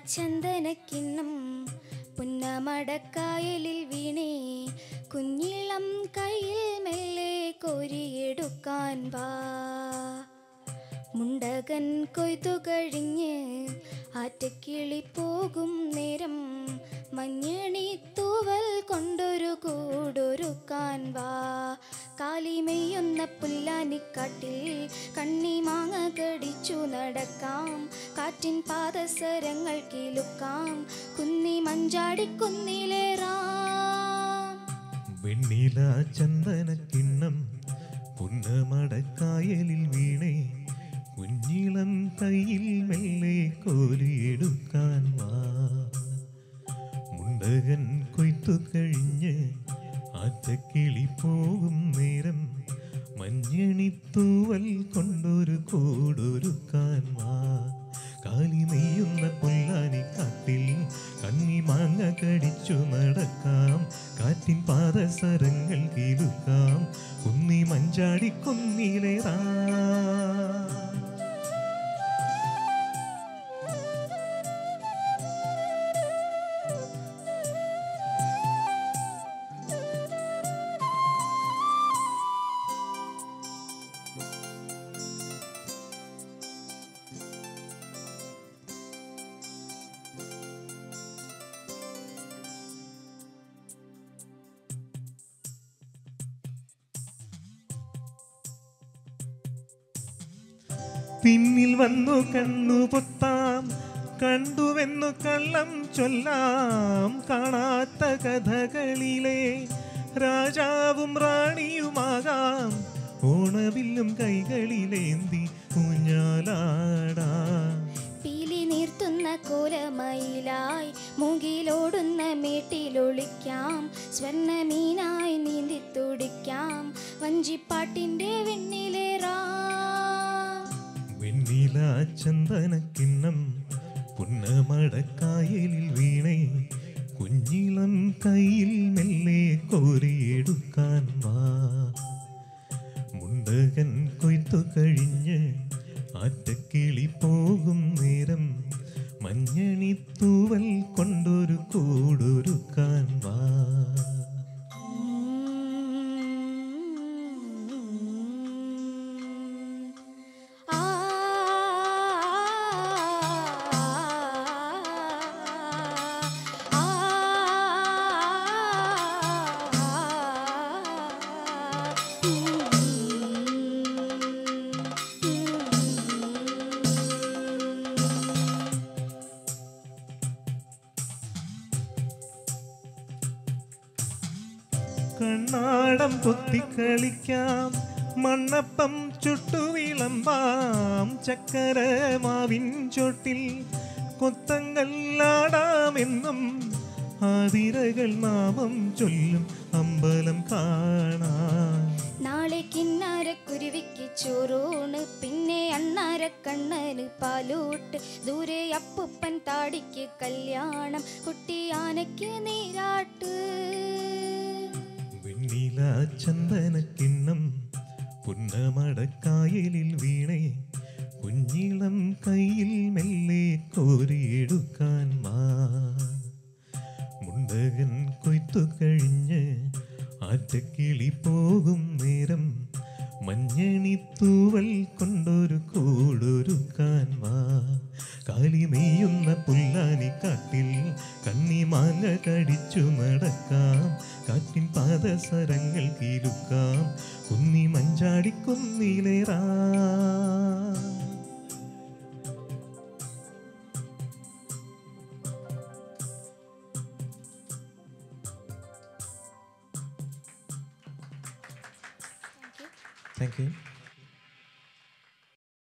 ചന്ദനക്കിണ്ണം പുന്നമടക്കായലിൽ വീണേ കുഞ്ഞിളം കയ്യിൽ മെല്ലെ കോരിയെടുക്കാൻ വാ മുണ്ടകൻ കൊയ്തു കഴിഞ്ഞ് ആറ്റക്കിളി പോകും നേരം മഞ്ഞണി തൂവൽ കൊണ്ടൊരു കൂടൊരുക്കാൻ വാ കാലിമെയ്യുന്ന പുല്ലാനിക്കാട്ടിൽ കണ്ണി മാങ്ങ കടിച്ചു നടക്കാം കാറ്റിൻ പാദസരങ്ങൾ കിലുക്കാം കുന്നി മഞ്ചാടി കുന്നിലേറാം വെണ്ണില ചന്ദനക്കിണ്ണം പുന്നമടക്കായലിൽ വീണേ കുഞ്ഞിളം കയ്യിൽ മെല്ലെ കോരിയെടുക്കാൻ വാ മുണ്ടകൻ കൊയ്ത്തു കഴിഞ്ഞ് ആറ്റക്കിളി പോകും നേരം മഞ്ഞണിത്തൂവൽ കൊണ്ടൊരു കൂടൊരുക്കാൻ വാ കാലി നെയ്യുന്ന പുല്ലാനിക്കാട്ടിൽ കണ്ണി മാങ്ങ കടിച്ചു നടക്കാം കാറ്റിൻ പാദസരങ്ങൾ കീഴുക്കാം കുന്നി മഞ്ചാടി കുന്നിലേറാ പിന്നിൽ വന്നു കണ്ണു പൊത്താം കണ്ടുവെന്നു കള്ളം ചൊല്ലാം കാണാത്ത കഥകളിലെ രാജാവും റാണിയുമാകാം ഓണവില്ലും കൈകളിലേന്തി ഊഞ്ഞാലാടാം പീലി നീർത്തുന്ന കോലമയിലായി മൂകിലോടുന്ന മേട്ടിലൊളിക്കാം സ്വർണ്ണമീനായി നീന്തി തുടിക്കാം വഞ്ചിപ്പാട്ടിൻ്റെ വെണ്ണിലേറാം വെണ്ണില ചന്ദനക്കിണ്ണം പുന്നമടക്കായലിൽ വീണേ കുഞ്ഞിളം കയ്യിൽ മെല്ലെ കോരിയെടുക്കാൻ വാ മുണ്ടകൻ കൊയ്ത്തു കഴിഞ്ഞ് ആറ്റക്കിളി പോകും നേരം മഞ്ഞണി തൂവൽ കൊണ്ടൊരു കൂടൊരുക്കാൻ വാ ആ കണ്ണാടം പൊത്തിക്കളിക്കാം മണ്ണപ്പം ചുട്ടുവിളമ്പാം ചക്കര മാവിൻ ചോട്ടിൽ കൊത്തങ്കല്ലാടാമെന്നും ആതിരകൾ നാമം ചൊല്ലും അമ്പലം കാണാം നാളെ കിന്നാര കുരുവിക്ക് ചോറൂണ് പിന്നെ അണ്ണാര കണ്ണന് പാലൂട്ട് ദൂരെ അപ്പുപ്പൻ താടിക്ക് കല്യാണം കുട്ടി ആനയ്ക്ക് നീരാട്ട് വെണ്ണില ചന്ദനക്കിണ്ണം പുന്നമടക്കായലിൽ വീണേ കുഞ്ഞിളം കയ്യിൽ മെല്ലെ കോരിയെടുക്കാൻ വാ മുണ്ടകൻ കൊയ്ത്തു കഴിഞ്ഞ് ആറ്റക്കിളി പോകും നേരം മഞ്ഞണി തൂവൽ കൊണ്ടൊരു കൂടൊരുക്കാൻ വാ കാലി നെയ്യുന്ന പുല്ലാനിക്കാട്ടിൽ കണ്ണി മാങ്ങ കടിച്ചു നടക്കാം കാറ്റിൻ പാദസരങ്ങൾ കീഴുക്കാം കുന്നി മഞ്ചാടി കുന്നിലേറാ താങ്ക് യു